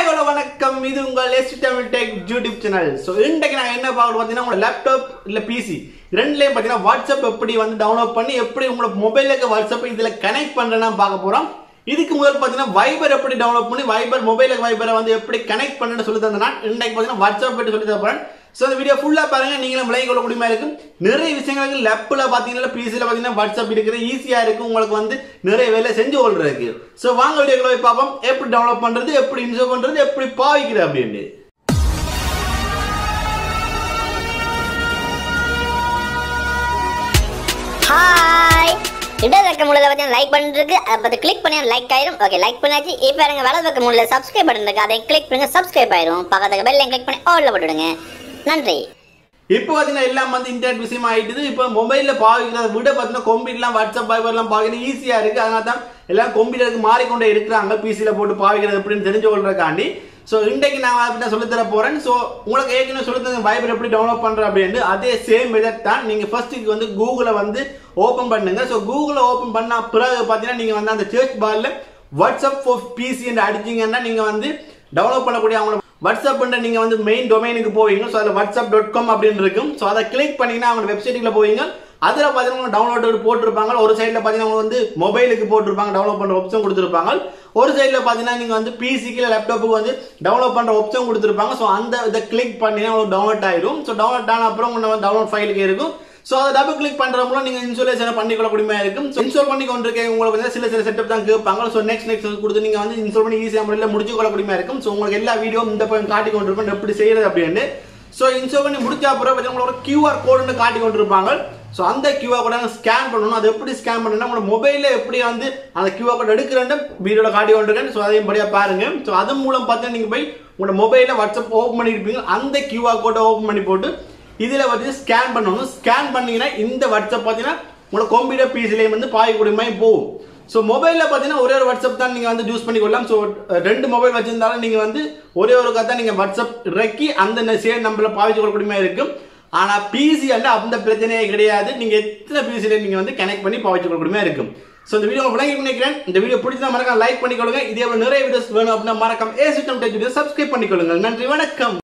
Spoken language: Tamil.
ஹலோ வணக்கம் இது உங்கள் ST Tamil tech YouTube channel so இன்றைக்கு நாங்கள் என்ன பார்க்கணும் பார்த்தீங்கன்னா உங்களோட லேப்டாப் இல்லை பிசி ரெண்டுலேயும் பார்த்தீங்கன்னா வாட்ஸ்அப் எப்படி வந்து டவுன்லோட் பண்ணி எப்படி உங்களோட மொபைலுக்கு வாட்ஸ்அப் இதில் கனெக்ட் பண்ணுறேன்னா பார்க்க போகிறோம் இதுக்கு முதல் பார்த்தீங்கன்னா வைபர் எப்படி டவுன்லோட் பண்ணி வைபர் மொபைலுக்கு வைபரை வந்து எப்படி கனெக்ட் பண்ணுன்னு சொல்லி தந்தேன் இன்றைக்கு பார்த்தீங்கன்னா வாட்ஸ்அப் பற்றி சொல்லி தரப்போறேன் ஸோ இந்த வீடியோ ஃபுல்லாக பாருங்க நீங்களும் விளங்கி கொள்ள முடியுமா இருக்கும் நிறைய விஷயங்களுக்கு லெப்பில் பார்த்தீங்கன்னா பிசியில் பார்த்தீங்கன்னா வாட்ஸ்அப் இருக்கிற ஈஸியாக இருக்கும் உங்களுக்கு வந்து நிறைய வேலை செஞ்சு கொள்றதுக்கு ஸோ வாங்க வீடியோக்குள்ள போய் பார்ப்போம் எப்படி டவுன்லோட் பண்ணுறது எப்படி இன்ஸ்டால் பண்ணுறது எப்படி பாவிக்கிறது அப்படின்ட்டு ஹாய் இடது பக்கம் உள்ளதை பற்றி லைக் பண்ணிருக்கு அதை பற்றி கிளிக் பண்ணி லைக் ஆயிரும் ஓகே லைக் பண்ணாச்சு இப்போ இருங்க வலது பக்கம் உள்ள சப்ஸ்கிரைப் பட்டன் இருக்கு அதை கிளிக் பண்ணுங்க சப்ஸ்கிரைப் ஆயிரும் பக்கத்துக்கு பெல்லையும் கிளிக் பண்ணி ஆல்ல போட்டுடுங்க நன்றி இப்போ பார்த்தீங்கன்னா எல்லாம் வந்து இன்டர்நெட் விஷயமா ஆயிட்டுது இப்போ மொபைலில் பாவிக்கிறத விட பார்த்தீங்கன்னா கம்ப்யூட்டர்லாம் வாட்ஸ்அப் வைபர்லாம் பாவிக்கிறது ஈஸியாக இருக்குது அதனால தான் எல்லாம் கம்ப்யூட்டருக்கு மாறிக்கொண்டே இருக்கிறாங்க பிசியில் போட்டு பாவிக்கிறது எப்படின்னு தெரிஞ்சு கொள்றதுக்காண்டி ஸோ இன்றைக்கு நான் அதை பற்றி சொல்லித்தர போகிறேன் ஸோ உங்களுக்கு ஏற்கனவே சொல்லித்தந்த வைபர் எப்படி டவுன்லோட் பண்ணுறேன் அப்படின்னு அதே சேம் மெத்தட் தான் நீங்கள் ஃபர்ஸ்ட்டுக்கு வந்து கூகுளை வந்து ஓப்பன் பண்ணுங்க ஸோ கூகுளை ஓப்பன் பண்ண பிறகு பார்த்தீங்கன்னா நீங்கள் வந்து அந்த சர்ச் பாரில் வாட்ஸ்அப் ஃபார் பிசி என்று அடிச்சீங்கன்னா நீங்கள் வந்து டவுன்லோட் பண்ணக்கூடிய அவங்களோட வாட்ஸ்அப் நீங்க வந்து மெயின் டொமைனுக்கு போவீங்க ஸோ அதில் வாட்ஸ்அப் டாட் காம் அப்படின்னு இருக்கும் ஸோ அதை கிளிக் பண்ணீங்கன்னா அவங்க வெப்சைட்டுக்குள்ள போவீங்க அதில் பார்த்தீங்கன்னா டவுன்லோட் போட்டிருப்பாங்க ஒரு சைடில் பார்த்தீங்கன்னா அவங்க வந்து மொபைலுக்கு போட்டிருப்பாங்க டவுன்லோட் பண்ணுற ஆப்ஷன் கொடுத்துருப்பாங்க ஒரு சைடில் பார்த்தீங்கன்னா நீங்கள் வந்து பிசிக்கு இல்லை லேப்டாப்புக்கு வந்து டவுன்லோட் பண்ணுற ஆப்ஷன் கொடுத்துருப்பாங்க ஸோ அந்த இதை கிளிக் பண்ணி உங்களுக்கு டவுன்லோட் ஆயிரும் ஸோ டவுன்லோட் ஆன அப்புறம் உங்களை டவுன்லோட் ஃபைலுக்கு இருக்கும் ஸோ அதை டபுள் கிளிக் பண்ற மூலம் நீங்க இன்ஸ்டாலேஷன் பண்ணிக்கொள்ள கூடியமா இருக்கும் இன்ஸ்டால் பண்ணி கொண்டிருக்கேன் உங்களுக்கு வந்து சில சில செட்டப் தான் கேட்பாங்க ஸோ நெக்ஸ்ட் நெக்ஸ்ட் கொடுத்து நீங்க வந்து இன்ஸ்டால் பண்ணி ஈஸியாக முறையில் முடிச்சு கொள்ள கூடியமா இருக்கும் ஸோ உங்களுக்கு எல்லா வீடியோ இந்த பக்கம் காட்டி கொண்டிருப்பேன் எப்படி செய்யறது அப்படின்னு ஸோ இன்ஸ்டால் பண்ணி முடிச்ச அப்புறம் உங்களோட கியூஆர் கோடுன்னு காட்டி கொண்டிருப்பாங்க ஸோ அந்த கியூஆர் கோடை ஸ்கேன் பண்ணணும் அது எப்படி ஸ்கேன் பண்ணணும்னா உங்களோட மொபைலில் எப்படி வந்து அந்த கியூஆர் கோட் எடுக்கிறேன்னு வீடியோவில் காட்டி கொண்டிருக்கேன் ஸோ அதையும் படியாக பாருங்க ஸோ அது மூலம் பார்த்தீங்கன்னா நீங்கள் போய் உங்களோட மொபைலில் வாட்ஸ்அப் ஓப்பன் பண்ணியிருப்பீங்க அந்த கியூஆர் கோடை ஓப்பன் பண்ணி போட்டு இதில் வந்து ஸ்கேன் பண்ணணும் ஸ்கேன் பண்ணீங்கன்னா இந்த வாட்ஸ்அப் பார்த்தீங்கன்னா உங்களோட கம்ப்யூட்டர் பிசிலையும் வந்து பாயக்கூடிய மாதிரி போகும் ஸோ மொபைலில் பார்த்தீங்கன்னா ஒரே ஒரு வாட்ஸ்அப் தான் நீங்கள் வந்து யூஸ் பண்ணி கொள்ளலாம் ஸோ ரெண்டு மொபைல் வச்சிருந்தாலும் நீங்கள் வந்து ஒரே ஒரு தான் நீங்கள் வாட்ஸ்அப் இறக்கி அந்த சேம் நம்பரில் பாவிச்சு கொள்ளக்கூடிய மாதிரி இருக்கும் ஆனால் பிசி வந்து அந்த பிரச்சனையே கிடையாது நீங்கள் எத்தனை பிசியில் நீங்கள் வந்து கனெக்ட் பண்ணி பாவிச்சு கொள்ளக்கூடிய மாதிரி இருக்கும் ஸோ இந்த வீடியோ விளங்கி நினைக்கிறேன் இந்த வீடியோ பிடிச்சா மறக்காம லைக் பண்ணிக்கொள்ளுங்க இதே போல நிறைய வீடியோஸ் வேணும் அப்படின்னா மறக்காம A system tech video subscribe பண்ணிக்கொள்ளுங்க நன்றி வணக்கம்